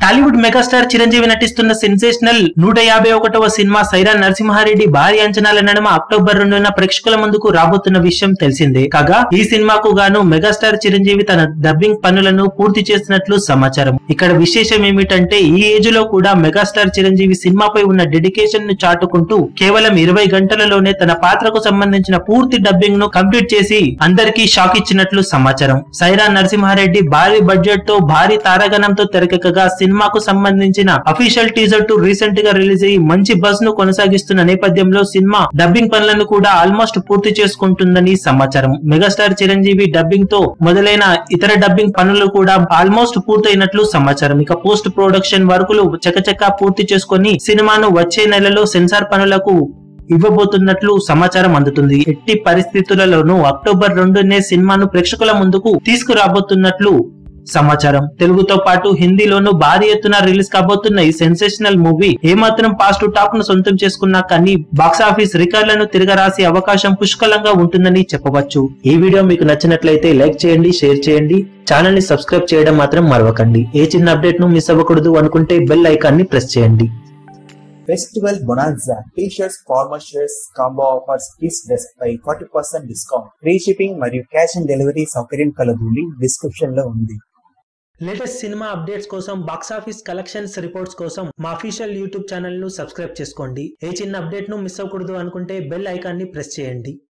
Tollywood megastar Chiranjeevi నటిస్తున్న sensational నూట యాభై ఒకటవ సినిమా సైరా నరసింహారెడ్డి భారీ అంచనాల నడుమ అక్టోబర్ రెండున ప్రేక్షకుల ముందుకు రాబోతున్న విషయం తెలిసిందే కాగా ఈ సినిమాకు గాను మెగాస్టార్ చిరంజీవి తన డబ్బింగ్ పనులను పూర్తి చేసినట్లు సమాచారం ఇక్కడ విశేషం ఏమిటంటే ఈ ఏజ్ లో కూడా మెగాస్టార్ చిరంజీవి సినిమాపై ఉన్న డెడికేషన్ ను చాటుకుంటూ కేవలం ఇరవై గంటలలోనే తన పాత్రకు సంబంధించిన పూర్తి డబ్బింగ్ ను కంప్లీట్ చేసి అందరికీ షాక్ ఇచ్చినట్లు సమాచారం సైరా నరసింహారెడ్డి భారీ బడ్జెట్ తో భారీ తారాగణంతో తెరకెక్కగా సినిమాకు సంబంధించిన అఫీషియల్ టీజర్ టు రీసెంట్ గా రిలీజ్ అయ్యి మంచి బజ్ ను కొనసాగిస్తున్న నేపథ్యంలో సినిమా డబ్బింగ్ పనులను కూడా ఆల్మోస్ట్ పూర్తి చేసుకుంటుందని సమాచారం మెగాస్టార్ చిరంజీవి డబ్బింగ్ తో మొదలైన ఇతర డబ్బింగ్ పనులు కూడా ఆల్మోస్ట్ పూర్తయినట్లు సమాచారం ఇక పోస్ట్ ప్రొడక్షన్ వర్కులు చకచకా పూర్తి చేసుకొని సినిమాను వచ్చే నెలలో సెన్సార్ పనులకు ఇవ్వబోతున్నట్లు సమాచారం అందుతుంది ఎట్టి పరిస్థితులలోనూ అక్టోబర్ రెండునే సినిమాను ప్రేక్షకుల ముందుకు తీసుకురాబోతున్నట్లు సమాచారం తెలుగుతో పాటు హిందీలోనూ భారీ ఎత్తున రిలీజ్ కాబోతున్న ఈ సెన్సేషనల్ మూవీ ఏమాత్రం పాజిటివ్ టాక్ ను సొంతం చేసుకున్నా కానీ బాక్సాఫీస్ రికార్డులను తిరగరాసే అవకాశం పుష్కలంగా ఉంటుందని చెప్పవచ్చు ఈ వీడియో మీకు నచ్చినట్లయితే లైక్ చేయండి షేర్ చేయండి ఛానల్ ని సబ్స్క్రైబ్ చేయడం మాత్రం మరవకండి ఏ చిన్న అప్డేట్ ను మిస్ అవ్వకూడదు అనుకుంటే బెల్ ఐకాన్ ని ప్రెస్ చేయండి festival bonanza T shirts formal shirts combo offers kids dress పై forty percent discount free shipping మరియు క్యాష్ ఆన్ డెలివరీ సౌకర్యం కలదు లింక్ డిస్క్రిప్షన్ లో ఉంది లేటెస్ట్ సినిమా అప్డేట్స్ కోసం బాక్సాఫీస్ కలెక్షన్స్ రిపోర్ట్స్ కోసం మా అఫీషియల్ యూట్యూబ్ ఛానల్ ను సబ్స్క్రైబ్ చేసుకోండి ఏ చిన్న అప్డేట్ ను మిస్ అవ్వకూడదు అనుకుంటే బెల్ ఐకాన్ ని ప్రెస్ చేయండి